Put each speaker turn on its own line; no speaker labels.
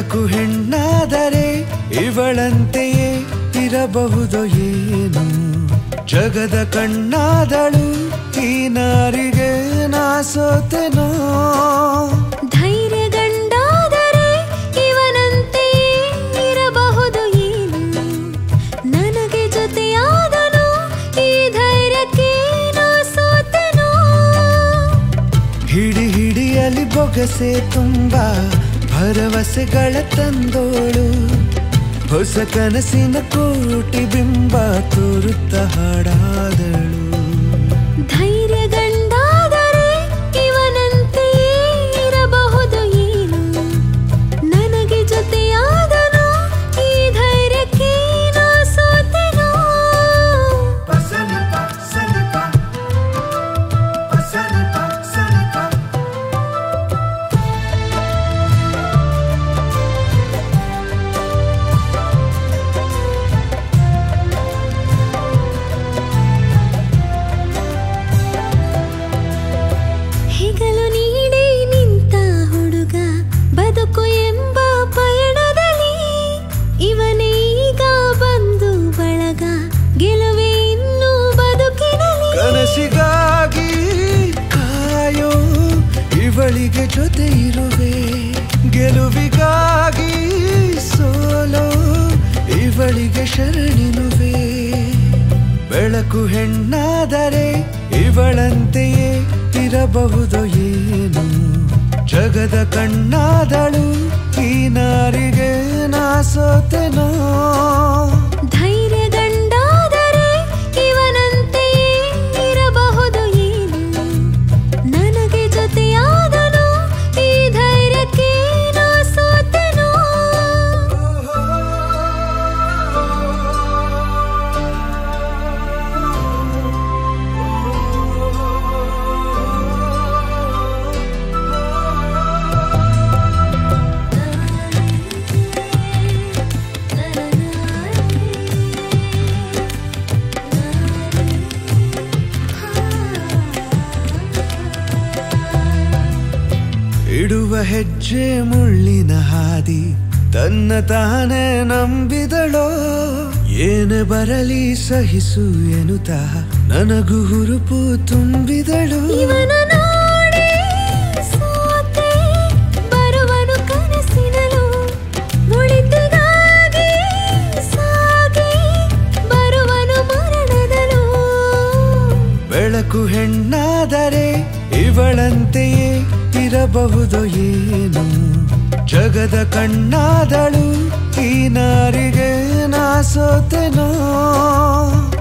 ಬೆಳಕು ಹೆಣ್ಣಾದರೆ ಇವಳಂತೆಯೇ ಇರಬಹುದು ಏನು ಜಗದ ಕಣ್ಣಾದಳು ಈ ನಾರಿಗೆ ನಾ ಸೋತೆನೋ
ಧೈರ್ಯ ಗಂಡಾದರೆ ಇವನಂತೆಯೇ ಇರಬಹುದು ಏನು ನನಗೆ ಜೊತೆಯಾದನು ಈ ಧೈರ್ಯಕ್ಕೆ ನಾ ಸೋತೆನೋ
ಹಿಡಿ ಹಿಡಿಯಲಿ ಬೊಗಸೆ ತುಂಬ ಭರವಸೆಗಳ ತಂದೋಳು ಹೊಸ ಕನಸಿನ ಕೋಟಿ ಬಿಂಬ ತೋರುತ್ತ ಹಾಡಾದಳು
ಧೈರ್ಯ ಗಂಡಾದರೆ ಇವನಂತೆಯೇ ಇರಬಹುದು ಏನು ನನಗೆ ಜೊತೆಯಾದನು ಈ ಧೈರ್ಯಕ್ಕೆ ನಾ ಸೋತೆನೋ ಹೆಗಲು ನೀಡಿ ನಿಂತ ಹುಡುಗ ಬದುಕು ಎಂಬ ಪಯಣದಲ್ಲಿ ಇವನೇ ಈಗ ಬಂದು ಬಳಗ ಗೆಲುವೆ ಇನ್ನು ಬದುಕಿನಲ್ಲಿ
ಕನಸಿಗಾಗಿ ಕಾಯೋ ಇವಳಿಗೆ ಜೊತೆ ಇರುವೆ ಗೆಲುವಿಗಾಗಿ ಸೋಲೋ ಇವಳಿಗೆ ಶರಣಿನುವೆ ಬೆಳಕು ಹೆಣ್ಣಾದರೆ ಇವಳಂತೆಯೇ ಇರಬಹುದು ಏನು ಜಗದ ಕಣ್ಣಾದಳು ಈ ನಾರಿಗೆ ನಾ ಸೋತೆನೋ
ಧೈರ್ಯ ಗಂಡಾದರೆ ಇವನಂತೆಯೇ ಇರಬಹುದು ಏನು ನನಗೆ ಜೊತೆಯಾದನು ಈ ಧೈರ್ಯಕ್ಕೆ ನಾ ಸೋತೆನೋ
ಇಡುವ ಹೆಜ್ಜೆ ಮುಳ್ಳಿನ ಹಾದಿ ತನ್ನ ತಾನೇ ನಂಬಿದಳೋ ಏನೇ ಬರಲಿ ಸಹಿಸು ಎನ್ನುತ್ತ ನನಗೂ ಹುರುಪು ತುಂಬಿದಳು
ಇವನ ನೋಡಿ ಸೋತೆ ಬರುವನು ಕನಸಿನಲು ಉಳಿತಿಗಾಗಿ ಸಾಗಿ ಬರುವನು ಮರಣದಲು
ಬೆಳಕು ಹೆಣ್ಣಾದರೆ ಇವಳಂತೆಯೇ ಇರಬಹುದು ಏನು ಜಗದ ಕಣ್ಣಾದಳು ಈ ನಾರಿಗೆ ನಾ ಸೋತೆನೋ